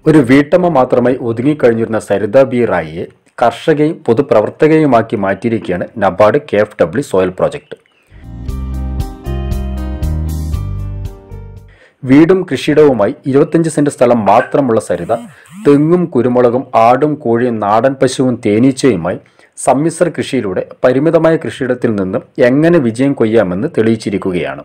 ഒരു വീട്ടമ്മ മാത്രമായി ഒതുങ്ങിക്കഴിഞ്ഞിരുന്ന സരിത ബി റായിയെ കർഷകയും പൊതുപ്രവർത്തകയുമാക്കി മാറ്റിയിരിക്കുകയാണ് NABARD K F W soil project വീടും കൃഷിയിടവുമായി ഇരുപത്തഞ്ച് സെന്റ് സ്ഥലം മാത്രമുള്ള സരിത തെങ്ങും കുരുമുളകും ആടും കോഴിയും നാടൻ പശുവും തേനീച്ചയുമായി സമ്മിശ്ര കൃഷിയിലൂടെ പരിമിതമായ കൃഷിയിടത്തിൽ നിന്നും എങ്ങനെ വിജയം കൊയ്യാമെന്ന് തെളിയിച്ചിരിക്കുകയാണ്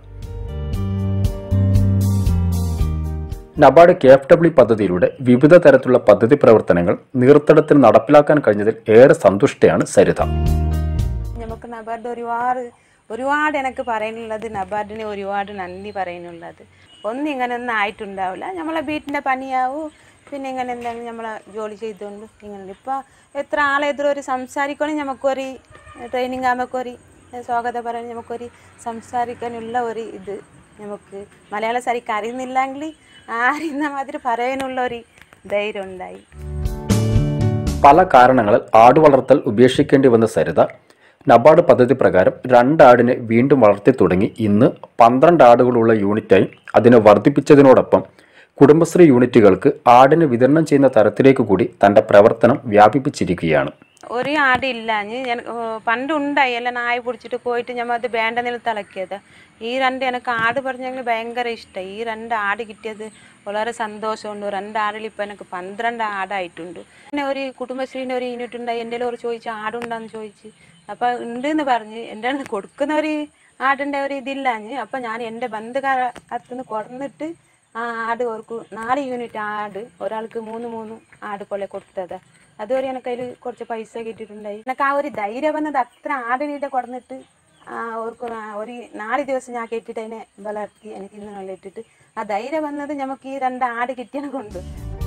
നബാർഡ് കെ എഫ് ഡബ്ല്യു പദ്ധതിയിലൂടെ വിവിധ തരത്തിലുള്ള പദ്ധതി പ്രവർത്തനങ്ങൾ നീർത്തടത്തിൽ നടപ്പിലാക്കാൻ കഴിഞ്ഞതിൽ ഏറെ സന്തുഷ്ടയാണ് സരിത നമുക്ക് നബാർഡ് ഒരുപാട് ഒരുപാട് എനിക്ക് പറയാനുള്ളത് നബാർഡിന് ഒരുപാട് നന്ദി പറയാനുള്ളത് ഒന്നും ഇങ്ങനെ ഒന്നും ആയിട്ടുണ്ടാവില്ല നമ്മളെ വീട്ടിൻ്റെ പണിയാവും പിന്നെ ഇങ്ങനെ എന്തെങ്കിലും നമ്മളെ ജോലി ചെയ്തുകൊണ്ട് ഇങ്ങനെ ഇപ്പോൾ എത്ര ആളെതിരെ ഒരു സംസാരിക്കണമെങ്കിൽ നമുക്കൊരു ട്രെയിനിങ് ആകുമ്പോൾ സ്വാഗതം പറയാൻ നമുക്കൊരു സംസാരിക്കാനുള്ള ഒരു ഇത് നമുക്ക് മലയാളം ശരിക്ക് അറിയുന്നില്ലെങ്കിൽ അറിയുന്ന മാതിരി പറയാനുള്ള ഒരു ധൈര്യം ഉണ്ടായി പല കാരണങ്ങളിൽ ആട് വളർത്തൽ ഉപേക്ഷിക്കേണ്ടി വന്ന സരിത നബാർഡ് പദ്ധതി പ്രകാരം രണ്ടാടിനെ വീണ്ടും വളർത്തി തുടങ്ങി ഇന്ന് പന്ത്രണ്ട് ആടുകളുള്ള യൂണിറ്റായി അതിനെ വർദ്ധിപ്പിച്ചതിനോടൊപ്പം കുടുംബശ്രീ യൂണിറ്റുകൾക്ക് ആടിന് വിതരണം ചെയ്യുന്ന തരത്തിലേക്ക് കൂടി തന്റെ പ്രവർത്തനം വ്യാപിപ്പിച്ചിരിക്കുകയാണ് ഒരു ആടില്ല ഞാൻ പണ്ടുണ്ടായി എല്ലാം നായ പിടിച്ചിട്ട് പോയിട്ട് ഞമ്മ അത് വേണ്ട നിലത്ത് ഇളക്കിയത് ഈ രണ്ട് എനിക്ക് ആട് പറഞ്ഞെങ്കിൽ ഭയങ്കര ഇഷ്ടമായി ഈ രണ്ട് ആട് കിട്ടിയത് വളരെ സന്തോഷമുണ്ട് രണ്ട് ആടിൽ ഇപ്പം എനിക്ക് പന്ത്രണ്ട് ആടായിട്ടുണ്ട് പിന്നെ ഒരു കുടുംബശ്രീൻ്റെ ഒരു യൂണിറ്റ് ഉണ്ടായി എൻ്റെ ഒരു ചോദിച്ചു ആടുണ്ടെന്ന് ചോദിച്ച് അപ്പം ഉണ്ട് എന്ന് പറഞ്ഞ് എൻ്റെ അടുത്ത് കൊടുക്കുന്ന ഒരു ആടിൻ്റെ ഒരു ഇതില്ലാഞ്ഞ് അപ്പം ഞാൻ എൻ്റെ ബന്ധുക്കാരത്തുനിന്ന് കുറഞ്ഞിട്ട് ആ ആട് ഓർക്ക് നാല് യൂണിറ്റ് ആട് ഒരാൾക്ക് മൂന്ന് മൂന്ന് ആട് പോലെ കൊടുത്തത് അതുവരെ എനിക്ക് അതിൽ കുറച്ച് പൈസ കിട്ടിയിട്ടുണ്ടായി എനിക്ക് ആ ഒരു ധൈര്യം വന്നത് അത്ര ആടിനീട്ട് കൊടുന്നിട്ട് ആ ഓർക്ക് ആ ഒരു നാല് ദിവസം ഞാൻ കെട്ടിട്ട് അതിനെ വളർത്തി എനിക്ക് ഇന്ന് നല്ല ഇട്ടിട്ട് ആ ധൈര്യം വന്നത് നമുക്ക് ഈ രണ്ട് ആട് കിട്ടിയത് കൊണ്ട്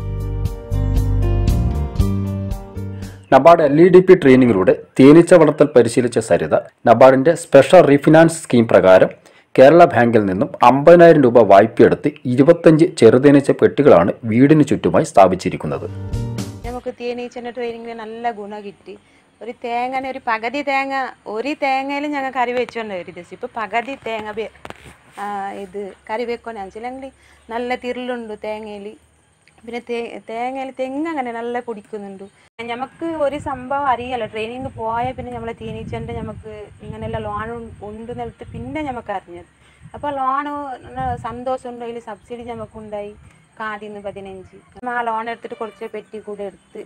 NABARD L E D P ട്രെയിനിങ്ങിലൂടെ തേനീച്ച വളർത്തൽ പരിശീലിച്ച സരിത നബാർഡിന്റെ സ്പെഷ്യൽ റീഫിനാൻസ് സ്കീം പ്രകാരം കേരള ബാങ്കിൽ നിന്നും അമ്പതിനായിരം രൂപ വായ്പയെടുത്ത് ഇരുപത്തഞ്ച് ചെറുതേനീച്ച പെട്ടികളാണ് വീടിന് ചുറ്റുമായി സ്ഥാപിച്ചിരിക്കുന്നത് നമുക്ക് തേനീച്ചൻ്റെ ട്രെയിനിങ്ങിന് നല്ല ഗുണം കിട്ടി ഒരു തേങ്ങനെ ഒരു പകുതി തേങ്ങ ഒരു തേങ്ങയിൽ ഞങ്ങൾ കറി വെച്ചോണ്ട് ഒരു ദിവസം ഇപ്പോൾ പകുതി തേങ്ങ വെ- ആ, ഇത് കറി വെക്കോന്ന് വെച്ചില്ലെങ്കിൽ നല്ല തിരുളുണ്ട് തേങ്ങയിൽ പിന്നെ തേ തേങ്ങയിൽ തെങ്ങ് അങ്ങനെ നല്ല കുടിക്കുന്നുണ്ട് നമുക്ക് ഒരു സംഭവം അറിയാലോ ട്രെയിനിങ് പോയാൽ പിന്നെ നമ്മളെ തേനീച്ചൻ്റെ നമുക്ക് ഇങ്ങനെയുള്ള ലോൺ ഉണ്ട് നിലത്ത് പിന്നെ നമുക്ക് അറിഞ്ഞത് അപ്പോൾ ലോണ് സന്തോഷമുണ്ട് അതിൽ സബ്സിഡി നമുക്കുണ്ടായി കാതിന്ന് പതിനഞ്ച് നമ്മൾ ആ ലോൺ എടുത്തിട്ട് കുറച്ച് പെട്ടി കൂടെ എടുത്ത്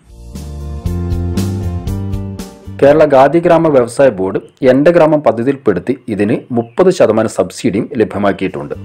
കേരള ഖാദി ഗ്രാമ വ്യവസായ ബോർഡ് എന്റെ ഗ്രാമം പദ്ധതിയിൽപ്പെടുത്തി ഇതിന് മുപ്പത് ശതമാനം സബ്സിഡിയും ലഭ്യമാക്കിയിട്ടുണ്ട്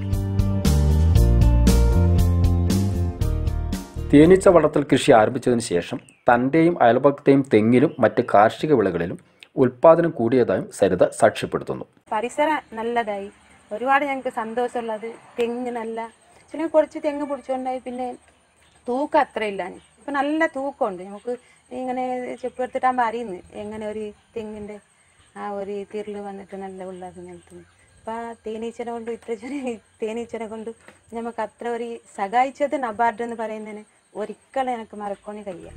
തേനീച്ച വളർത്തൽ കൃഷി ആരംഭിച്ചതിന് ശേഷം തന്റെയും അയൽപക്കത്തെയും തെങ്ങിലും മറ്റ് കാർഷിക വിളകളിലും ഉൽപാദനം കൂടിയതായും സരിത സാക്ഷ്യപ്പെടുത്തുന്നു പരിസരം നല്ലതായി ഒരുപാട് ഞങ്ങൾക്ക് സന്തോഷമുള്ളത് തെങ്ങ് നല്ല ചില കുറച്ച് തെങ്ങ് പിടിച്ചുകൊണ്ടായി പിന്നെ തൂക്കം അത്ര ഇല്ല ഇപ്പം നല്ല തൂക്കമുണ്ട് നമുക്ക് ഇങ്ങനെ ചെപ്പ് എടുത്തിട്ടാകുമ്പോൾ അറിയുന്നു എങ്ങനെ ഒരു തെങ്ങിൻ്റെ ആ ഒരു തിരിൽ വന്നിട്ട് നല്ല ഉള്ളത് നിലത്തുന്നു അപ്പം ആ തേനീച്ചനെ കൊണ്ട് ഇത്ര ചെറിയ തേനീച്ചനെ കൊണ്ട് നമുക്ക് അത്ര ഒരു സഹായിച്ചത് നബാർഡ് എന്ന് പറയുന്നതിന് ഒരിക്കലും എനിക്ക് മറക്കോണി കഴിയാം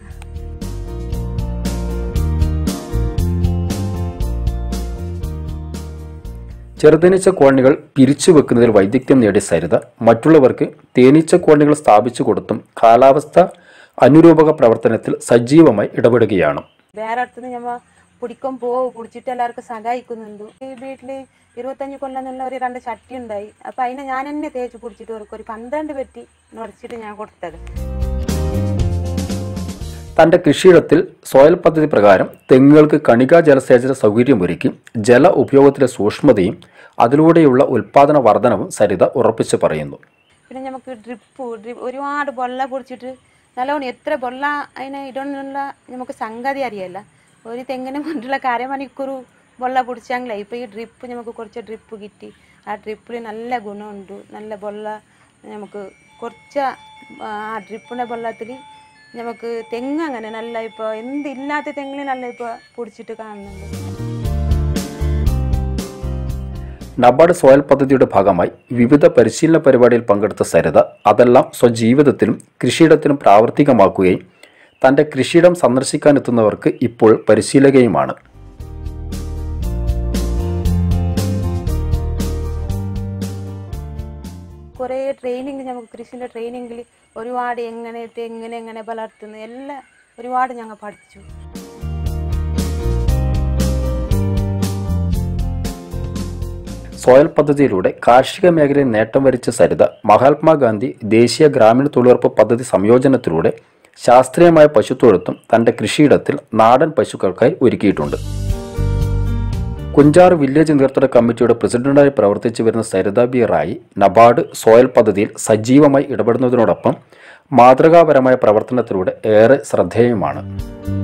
ചെറുതേനീച്ച കോളനികൾ പിരിച്ചു വെക്കുന്നതിൽ വൈദഗ്ധ്യം നേടിയ സരിത മറ്റുള്ളവർക്ക് തേനീച്ച കോളനികൾ സ്ഥാപിച്ചു കൊടുത്തും കാലാവസ്ഥ അനുരൂപക പ്രവർത്തനത്തിൽ സജീവമായി ഇടപെടുകയാണ് വേറെ അടുത്തുനിന്ന് ഞമ്മ പിടിക്കും പോവും പിടിച്ചിട്ട് എല്ലാവർക്കും സഹായിക്കുന്നുണ്ട് ഈ വീട്ടിൽ ഇരുപത്തഞ്ച് കൊല്ലം എന്നുള്ള ഒരു രണ്ട് ചട്ടി ഉണ്ടായി അപ്പം അതിനെ ഞാൻ തന്നെ തേച്ച് പിടിച്ചിട്ട് അവർക്ക് ഒരു പന്ത്രണ്ട് പെട്ടി നുറച്ചിട്ട് ഞാൻ കൊടുത്തത് തന്റെ കൃഷിയിടത്തിൽ സോയിൽ പദ്ധതി പ്രകാരം തെങ്ങുകൾക്ക് കണികാ ജലസേചന സൗകര്യമൊരുക്കി ജല ഉപയോഗത്തിലെ സൂക്ഷ്മതയും അതിലൂടെയുള്ള ഉൽപാദന വർധനവും സരിത ഉറപ്പിച്ചു പറയുന്നു പിന്നെ നമുക്ക് ഡ്രിപ്പ് ഡ്രിപ്പ് ഒരുപാട് ബൊള്ള പിടിച്ചിട്ട് നല്ലോണം എത്ര ബൊള്ള അതിനെ ഇടണമെന്നുള്ള നമുക്ക് സംഗതി അറിയല്ല ഒരു തെങ്ങിനെ കൊണ്ടുള്ള അരമണിക്കൂർ ബൊള്ള പിടിച്ചെങ്കിലേ ഇപ്പോൾ ഈ ഡ്രിപ്പ് നമുക്ക് കുറച്ച് ഡ്രിപ്പ് കിട്ടി ആ ഡ്രിപ്പിൽ നല്ല ഗുണമുണ്ട് നല്ല ബൊള്ള നമുക്ക് കുറച്ച് ആ ഡ്രിപ്പിൻ്റെ വെള്ളത്തിൽ നമുക്ക് തെങ്ങ് അങ്ങനെ നല്ല ഇപ്പോൾ എന്തില്ലാത്ത തെങ്ങിന് നല്ല ഇപ്പോൾ പിടിച്ചിട്ട് കാണുന്നുണ്ട് നബാർഡ് സോയിൽ പദ്ധതിയുടെ ഭാഗമായി വിവിധ പരിശീലന പരിപാടിയിൽ പങ്കെടുത്ത സരിത അതെല്ലാം സ്വജീവിതത്തിലും കൃഷിയിടത്തിലും പ്രാവർത്തികമാക്കുകയും തന്റെ കൃഷിയിടം സന്ദർശിക്കാനെത്തുന്നവർക്ക് ഇപ്പോൾ പരിശീലകയുമാണ് കുറേ ട്രെയിനിങ് നമുക്ക് കൃഷിൻ്റെ ട്രെയിനിങ്ങിൽ ഒരുപാട് എങ്ങനെത്തെ എങ്ങനെ എങ്ങനെ വളർത്തുന്നു എല്ലാം ഒരുപാട് ഞങ്ങൾ പഠിച്ചു സോയൽ പദ്ധതിയിലൂടെ കാർഷിക മേഖലയിൽ നേട്ടം വരിച്ച സരിത മഹാത്മാഗാന്ധി ദേശീയ ഗ്രാമീണ തൊഴിലുറപ്പ് പദ്ധതി സംയോജനത്തിലൂടെ ശാസ്ത്രീയമായ പശുത്തൊഴുത്തും തന്റെ കൃഷിയിടത്തിൽ നാടൻ പശുക്കൾക്കായി ഒരുക്കിയിട്ടുണ്ട് കുഞ്ചാറ് വില്ലേജ് നീർത്തട കമ്മിറ്റിയുടെ പ്രസിഡന്റായി പ്രവർത്തിച്ചു വരുന്ന സരിത ബി റായി നബാർഡ് സോയൽ പദ്ധതിയിൽ സജീവമായി ഇടപെടുന്നതിനോടൊപ്പം മാതൃകാപരമായ പ്രവർത്തനത്തിലൂടെ ഏറെ ശ്രദ്ധേയമാണ്